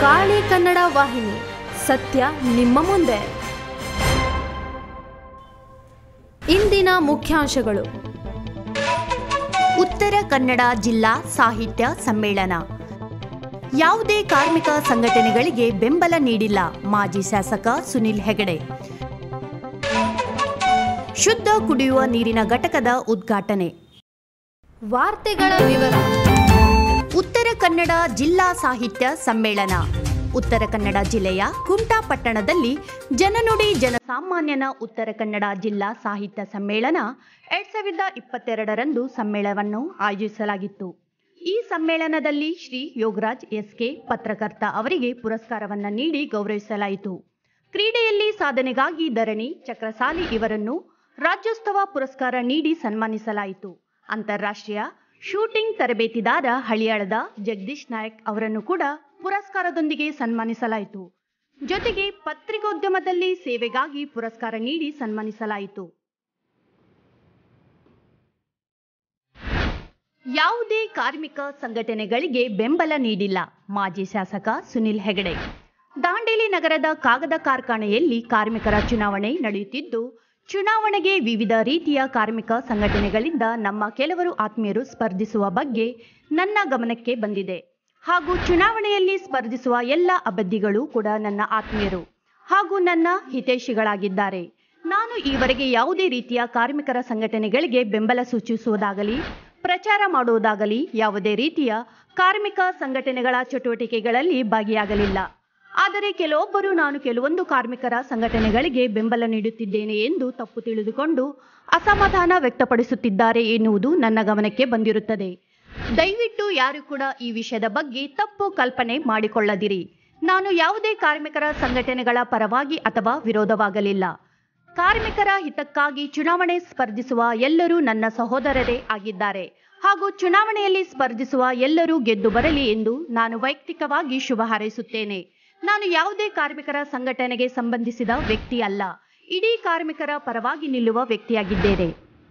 ಕಾಳಿ ಕನ್ನಡ ವಾಹಿನಿ ಸತ್ಯ ನಿಮ್ಮ ಮುಂದೆ ಇಂದಿನ ಮುಖ್ಯಾಂಶಗಳು ಉತ್ತರ ಕನ್ನಡ ಜಿಲ್ಲಾ ಸಾಹಿತ್ಯ ಸಮ್ಮೇಳನ ಯಾವುದೇ ಕಾರ್ಮಿಕ ಸಂಘಟನೆಗಳಿಗೆ ಬೆಂಬಲ ನೀಡಿಲ್ಲ ಮಾಜಿ ಶಾಸಕ ಸುನಿಲ್ ಹೆಗಡೆ ಶುದ್ಧ ಕುಡಿಯುವ ನೀರಿನ ಘಟಕದ ಉದ್ಘಾಟನೆ ವಾರ್ತೆಗಳ ವಿವರ ಉತ್ತರ ಕನ್ನಡ ಜಿಲ್ಲಾ ಸಾಹಿತ್ಯ ಸಮ್ಮೇಳನ ಉತ್ತರ ಕನ್ನಡ ಜಿಲ್ಲೆಯ ಕುಂಟಾ ಪಟ್ಟಣದಲ್ಲಿ ಜನನುಡಿ ಜನಸಾಮಾನ್ಯನ ಉತ್ತರ ಕನ್ನಡ ಜಿಲ್ಲಾ ಸಾಹಿತ್ಯ ಸಮ್ಮೇಳನ ಎರಡ್ ಸಾವಿರದ ಇಪ್ಪತ್ತೆರಡರಂದು ಸಮ್ಮೇಳನವನ್ನು ಆಯೋಜಿಸಲಾಗಿತ್ತು ಈ ಸಮ್ಮೇಳನದಲ್ಲಿ ಶ್ರೀ ಯೋಗರಾಜ್ ಎಸ್ಕೆ ಪತ್ರಕರ್ತ ಅವರಿಗೆ ಪುರಸ್ಕಾರವನ್ನು ನೀಡಿ ಗೌರವಿಸಲಾಯಿತು ಕ್ರೀಡೆಯಲ್ಲಿ ಸಾಧನೆಗಾಗಿ ಧರಣಿ ಚಕ್ರಸಾಲಿ ಇವರನ್ನು ರಾಜ್ಯೋತ್ಸವ ಪುರಸ್ಕಾರ ನೀಡಿ ಸನ್ಮಾನಿಸಲಾಯಿತು ಅಂತಾರಾಷ್ಟ್ರೀಯ ಶೂಟಿಂಗ್ ತರಬೇತಿದಾರ ಹಳಿಯಾಳದ ಜಗದೀಶ್ ನಾಯಕ್ ಅವರನ್ನು ಕೂಡ ಪುರಸ್ಕಾರದೊಂದಿಗೆ ಸನ್ಮಾನಿಸಲಾಯಿತು ಜೊತೆಗೆ ಪತ್ರಿಕೋದ್ಯಮದಲ್ಲಿ ಸೇವೆಗಾಗಿ ಪುರಸ್ಕಾರ ನೀಡಿ ಸನ್ಮಾನಿಸಲಾಯಿತು ಯಾವುದೇ ಕಾರ್ಮಿಕ ಸಂಘಟನೆಗಳಿಗೆ ಬೆಂಬಲ ನೀಡಿಲ್ಲ ಮಾಜಿ ಶಾಸಕ ಸುನಿಲ್ ಹೆಗಡೆ ದಾಂಡೇಲಿ ನಗರದ ಕಾಗದ ಕಾರ್ಖಾನೆಯಲ್ಲಿ ಕಾರ್ಮಿಕರ ಚುನಾವಣೆ ನಡೆಯುತ್ತಿದ್ದು ಚುನಾವಣೆಗೆ ವಿವಿಧ ರೀತಿಯ ಕಾರ್ಮಿಕ ಸಂಘಟನೆಗಳಿಂದ ನಮ್ಮ ಕೆಲವರು ಆತ್ಮೀಯರು ಸ್ಪರ್ಧಿಸುವ ಬಗ್ಗೆ ನನ್ನ ಗಮನಕ್ಕೆ ಬಂದಿದೆ ಹಾಗೂ ಚುನಾವಣೆಯಲ್ಲಿ ಸ್ಪರ್ಧಿಸುವ ಎಲ್ಲ ಅಭ್ಯರ್ಥಿಗಳು ಕೂಡ ನನ್ನ ಆತ್ಮೀಯರು ಹಾಗೂ ನನ್ನ ಹಿತೈಷಿಗಳಾಗಿದ್ದಾರೆ ನಾನು ಈವರೆಗೆ ಯಾವುದೇ ರೀತಿಯ ಕಾರ್ಮಿಕರ ಸಂಘಟನೆಗಳಿಗೆ ಬೆಂಬಲ ಸೂಚಿಸುವುದಾಗಲಿ ಪ್ರಚಾರ ಮಾಡುವುದಾಗಲಿ ಯಾವುದೇ ರೀತಿಯ ಕಾರ್ಮಿಕ ಸಂಘಟನೆಗಳ ಚಟುವಟಿಕೆಗಳಲ್ಲಿ ಭಾಗಿಯಾಗಲಿಲ್ಲ ಆದರೆ ಕೆಲವೊಬ್ಬರು ನಾನು ಕೆಲವೊಂದು ಕಾರ್ಮಿಕರ ಸಂಘಟನೆಗಳಿಗೆ ಬೆಂಬಲ ನೀಡುತ್ತಿದ್ದೇನೆ ಎಂದು ತಪ್ಪು ತಿಳಿದುಕೊಂಡು ಅಸಮಾಧಾನ ವ್ಯಕ್ತಪಡಿಸುತ್ತಿದ್ದಾರೆ ಎನ್ನುವುದು ನನ್ನ ಗಮನಕ್ಕೆ ಬಂದಿರುತ್ತದೆ ದಯವಿಟ್ಟು ಯಾರು ಕೂಡ ಈ ವಿಷಯದ ಬಗ್ಗೆ ತಪ್ಪು ಕಲ್ಪನೆ ಮಾಡಿಕೊಳ್ಳದಿರಿ ನಾನು ಯಾವುದೇ ಕಾರ್ಮಿಕರ ಸಂಘಟನೆಗಳ ಪರವಾಗಿ ಅಥವಾ ವಿರೋಧವಾಗಲಿಲ್ಲ ಕಾರ್ಮಿಕರ ಹಿತಕ್ಕಾಗಿ ಚುನಾವಣೆ ಸ್ಪರ್ಧಿಸುವ ಎಲ್ಲರೂ ನನ್ನ ಸಹೋದರರೇ ಆಗಿದ್ದಾರೆ ಹಾಗೂ ಚುನಾವಣೆಯಲ್ಲಿ ಸ್ಪರ್ಧಿಸುವ ಎಲ್ಲರೂ ಗೆದ್ದು ಬರಲಿ ಎಂದು ನಾನು ವೈಯಕ್ತಿಕವಾಗಿ ಶುಭ ಹಾರೈಸುತ್ತೇನೆ ನಾನು ಯಾವುದೇ ಕಾರ್ಮಿಕರ ಸಂಘಟನೆಗೆ ಸಂಬಂಧಿಸಿದ ವ್ಯಕ್ತಿ ಅಲ್ಲ ಇಡೀ ಕಾರ್ಮಿಕರ ಪರವಾಗಿ ನಿಲ್ಲುವ ವ್ಯಕ್ತಿಯಾಗಿದ್ದೇನೆ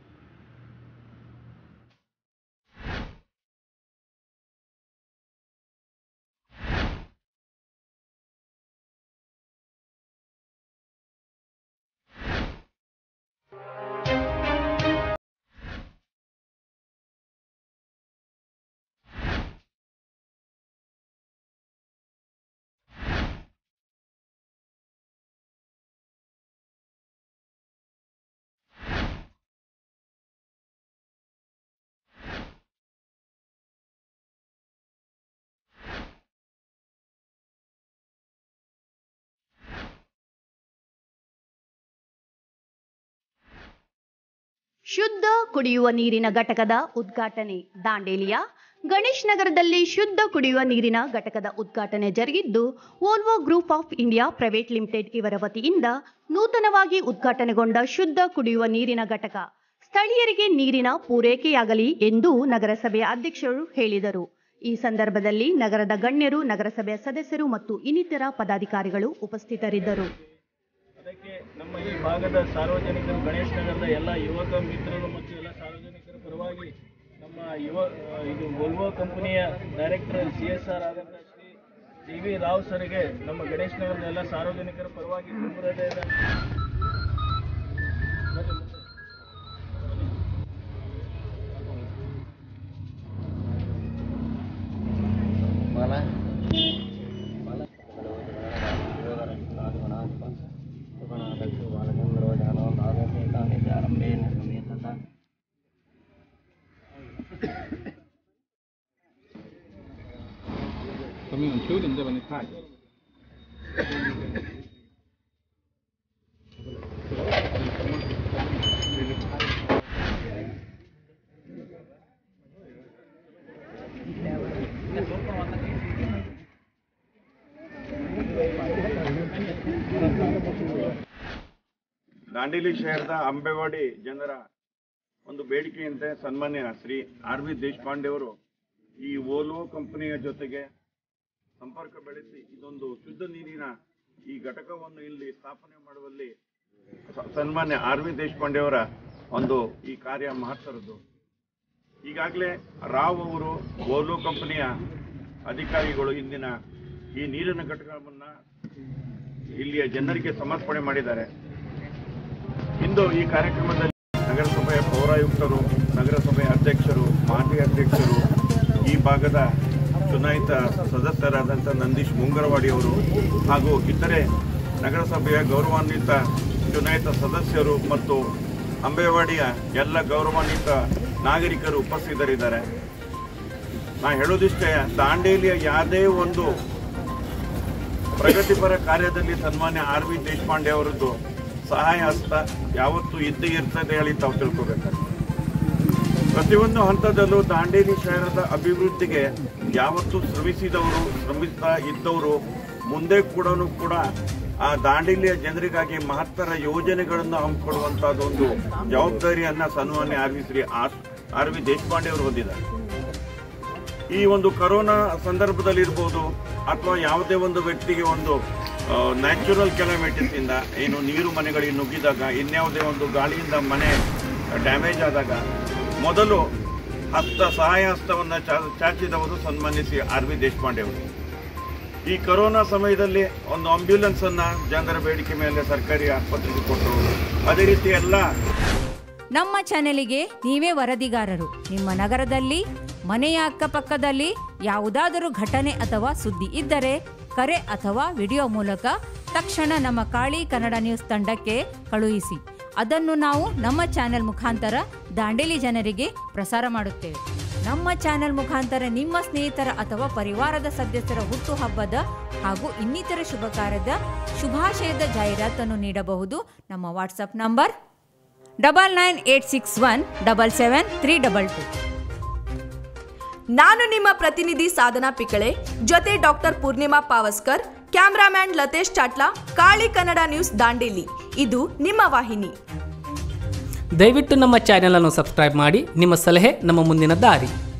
ಶುದ್ಧ ಕುಡಿಯುವ ನೀರಿನ ಘಟಕದ ಉದ್ಘಾಟನೆ ದಾಂಡೇಲಿಯ ಗಣೇಶ್ ನಗರದಲ್ಲಿ ಶುದ್ಧ ಕುಡಿಯುವ ನೀರಿನ ಘಟಕದ ಉದ್ಘಾಟನೆ ಜರುಗಿದ್ದು Volvo group of India private limited ಇವರ ವತಿಯಿಂದ ನೂತನವಾಗಿ ಉದ್ಘಾಟನೆಗೊಂಡ ಶುದ್ಧ ಕುಡಿಯುವ ನೀರಿನ ಘಟಕ ಸ್ಥಳೀಯರಿಗೆ ನೀರಿನ ಪೂರೈಕೆಯಾಗಲಿ ಎಂದು ನಗರಸಭೆಯ ಅಧ್ಯಕ್ಷರು ಹೇಳಿದರು ಈ ಸಂದರ್ಭದಲ್ಲಿ ನಗರದ ಗಣ್ಯರು ನಗರಸಭೆಯ ಸದಸ್ಯರು ಮತ್ತು ಇನ್ನಿತರ ಪದಾಧಿಕಾರಿಗಳು ಉಪಸ್ಥಿತರಿದ್ದರು ಅದಕ್ಕೆ ನಮ್ಮ ಈ ಭಾಗದ ಸಾರ್ವಜನಿಕರು ಗಣೇಶ್ ನಗರದ ಎಲ್ಲ ಯುವಕ ಮಿತ್ರರು ಮತ್ತು ಎಲ್ಲ ಸಾರ್ವಜನಿಕರ ಪರವಾಗಿ ನಮ್ಮ ಯುವ ಆ, ಇದು ವೋಲ್ವೋ ಕಂಪನಿಯ ಡೈರೆಕ್ಟರ್ ಸಿ ಎಸ್ ಆರ್ ಆದಂಥ ಶ್ರೀ ಟಿ ವಿ ರಾವ್ ಸರ್ಗೆ ನಮ್ಮ ಗಣೇಶ್ ನಗರದ ಎಲ್ಲ ಸಾರ್ವಜನಿಕರ ಪರವಾಗಿ ತುಂಬ ಹೃದಯದ ಬರ್ರಿ ಮುಂದೆ. Kommer någon kul in, det var ni tack. Dandeli ಶಹರದ ಅಂಬೆವಾಡಿ ಜನರ ಒಂದು ಬೇಡಿಕೆಯಂತೆ ಸನ್ಮಾನ್ಯ ಶ್ರೀ ಆರ್ ವಿ ದೇಶಪಾಂಡೆ ಅವರು ಈ ಓಲ್ವೋ ಕಂಪನಿಯ ಜೊತೆಗೆ ಸಂಪರ್ಕ ಬೆಳೆಸಿ ಇದೊಂದು ಶುದ್ಧ ನೀರಿನ ಈ ಘಟಕವನ್ನು ಇಲ್ಲಿ ಸ್ಥಾಪನೆ ಮಾಡುವಲ್ಲಿ ಸ- ಸನ್ಮಾನ್ಯ ಆರ್ ವಿ ದೇಶಪಾಂಡೆ ಅವರ ಒಂದು ಈ ಕಾರ್ಯ ಮಹತ್ತರದ್ದು ಈಗಾಗಲೇ ರಾವ್ ಅವರು ಓಲೋ ಕಂಪನಿಯ ಅಧಿಕಾರಿಗಳು ಇಂದಿನ ಈ ನೀರಿನ ಘಟಕವನ್ನ ಇಲ್ಲಿಯ ಜನರಿಗೆ ಸಮರ್ಪಣೆ ಮಾಡಿದ್ದಾರೆ ಇಂದು ಈ ಕಾರ್ಯಕ್ರಮದಲ್ಲಿ ನಗರಸಭೆಯ ಪೌರಾಯುಕ್ತರು ನಗರಸಭೆಯ ಅಧ್ಯಕ್ಷರು ಮಾಜಿ ಅಧ್ಯಕ್ಷರು ಈ ಭಾಗದ ಚುನಾಯಿತ ಸದಸ್ಯರಾದಂಥ ನಂದೀಶ್ ಮುಂಗರವಾಡಿ ಅವರು ಹಾಗೂ ಇತರೆ ನಗರಸಭೆಯ ಗೌರವಾನ್ವಿತ ಚುನಾಯಿತ ಸದಸ್ಯರು ಮತ್ತು ಅಂಬೇವಾಡಿಯ ಎಲ್ಲ ಗೌರವಾನ್ವಿತ ನಾಗರಿಕರು ಉಪಸ್ಥಿತರಿದ್ದಾರೆ ನಾ ಹೇಳೋದಿಷ್ಟೇ ದಾಂಡೇಲಿಯ ಯಾವುದೇ ಒಂದು ಪ್ರಗತಿಪರ ಕಾರ್ಯದಲ್ಲಿ ಸನ್ಮಾನ್ಯ ಆರ್ ವಿ ದೇಶಪಾಂಡೆ ಅವರದ್ದು ಸಹಾಯ ಹಸ್ತ ಯಾವತ್ತೂ ಇದ್ದೇ ಇರ್ತದೆ ಹೇಳಿ ತಾವು ತಿಳ್ಕೊಬೇಕಾಗ್ತದೆ ಪ್ರತಿಯೊಂದು ಹಂತದಲ್ಲೂ ದಾಂಡೇಲಿ ಶಹರದ ಅಭಿವೃದ್ಧಿಗೆ ಯಾವತ್ತೂ ಶ್ರಮಿಸಿದವರು ಶ್ರಮಿಸ್ತಾ ಇದ್ದವರು ಮುಂದೆ ಕೂಡ ಕೂಡ ಆ ದಾಂಡೇಲಿಯ ಜನರಿಗಾಗಿ ಮಹತ್ತರ ಯೋಜನೆಗಳನ್ನು ಹಮ್ಮಿಕೊಳ್ಳುವಂತಹದ್ದೊಂದು ಜವಾಬ್ದಾರಿಯನ್ನ ಸನ್ಮಾನ್ಯ R V Shri R V Deshpande ಅವರು ಹೊಂದಿದ್ದಾರೆ ಈ ಒಂದು ಕರೋನಾ ಸಂದರ್ಭದಲ್ಲಿ ಇರ್ಬೋದು ಅಥವಾ ಯಾವುದೇ ಒಂದು ವ್ಯಕ್ತಿಗೆ ಒಂದು ನ್ಯಾಚುರಲ್ ಕೆಲಮಿಟೀಸ್ ಇಂದ ಏನು ನೀರು ಮನೆಗಳಿಗೆ ನುಗ್ಗಿದಾಗ ಇನ್ಯಾವುದೇ ಒಂದು ಗಾಳಿಯಿಂದ ಮನೆ ಡ್ಯಾಮೇಜ್ ಆದಾಗ ಮೊದಲು ಹಸ್ತ ಸಹಾಯ ಹಸ್ತವನ್ನು ಚಾ- ಚಾಚಿದವರು ಸನ್ಮಾನಿಸಿ ಆರ್ ವಿ ದೇಶಪಾಂಡೆ ಅವರು ಈ ಕರೋನಾ ಸಮಯದಲ್ಲಿ ಒಂದು ಆಂಬ್ಯುಲೆನ್ಸ್ ಅನ್ನ ಜನರ ಬೇಡಿಕೆ ಮೇಲೆ ಸರ್ಕಾರಿ ಆಸ್ಪತ್ರೆಗೆ ಕೊಟ್ಟರು ಅದೇ ರೀತಿ ಎಲ್ಲ ನಮ್ಮ ಚಾನೆಲಿಗೆ ನೀವೇ ವರದಿಗಾರರು ನಿಮ್ಮ ನಗರದಲ್ಲಿ ಮನೆಯ ಅಕ್ಕಪಕ್ಕದಲ್ಲಿ ಯಾವುದಾದರೂ ಘಟನೆ ಅಥವಾ ಸುದ್ದಿ ಇದ್ದರೆ ಕರೆ ಅಥವಾ ವಿಡಿಯೋ ಮೂಲಕ ತಕ್ಷಣ ನಮ್ಮ ಕಾಳಿ ಕನ್ನಡ ನ್ಯೂಸ್ ತಂಡಕ್ಕೆ ಕಳುಹಿಸಿ ಅದನ್ನು ನಾವು ನಮ್ಮ ಚಾನೆಲ್ ಮುಖಾಂತರ ದಾಂಡೇಲಿ ಜನರಿಗೆ ಪ್ರಸಾರ ಮಾಡುತ್ತೇವೆ ನಮ್ಮ ಚಾನೆಲ್ ಮುಖಾಂತರ ನಿಮ್ಮ ಸ್ನೇಹಿತರ ಅಥವಾ ಪರಿವಾರದ ಸದಸ್ಯರ ಹುಟ್ಟುಹಬ್ಬದ ಹಾಗೂ ಇನ್ನಿತರ ಶುಭ ಕಾರ್ಯದ ಶುಭಾಶಯದ ಜಾಹೀರಾತನ್ನು ನೀಡಬಹುದು ನಮ್ಮ WhatsApp number double nine eight six one double seven three double two ನಾನು ನಿಮ್ಮ ಪ್ರತಿನಿಧಿ ಸಾಧನಾ ಪಿಕಳೆ ಜೊತೆ doctor Poornima Pavaskar cameraman Latesh Chatla Kali Kannada news Dandeli ಇದು ನಿಮ್ಮ ವಾಹಿನಿ ದಯವಿಟ್ಟು ನಮ್ಮ ಚಾನೆಲ್ ಅನ್ನು ಸಬ್ಸ್ಕ್ರೈಬ್ ಮಾಡಿ ನಿಮ್ಮ ಸಲಹೆ ನಮ್ಮ ಮುಂದಿನ ದಾರಿ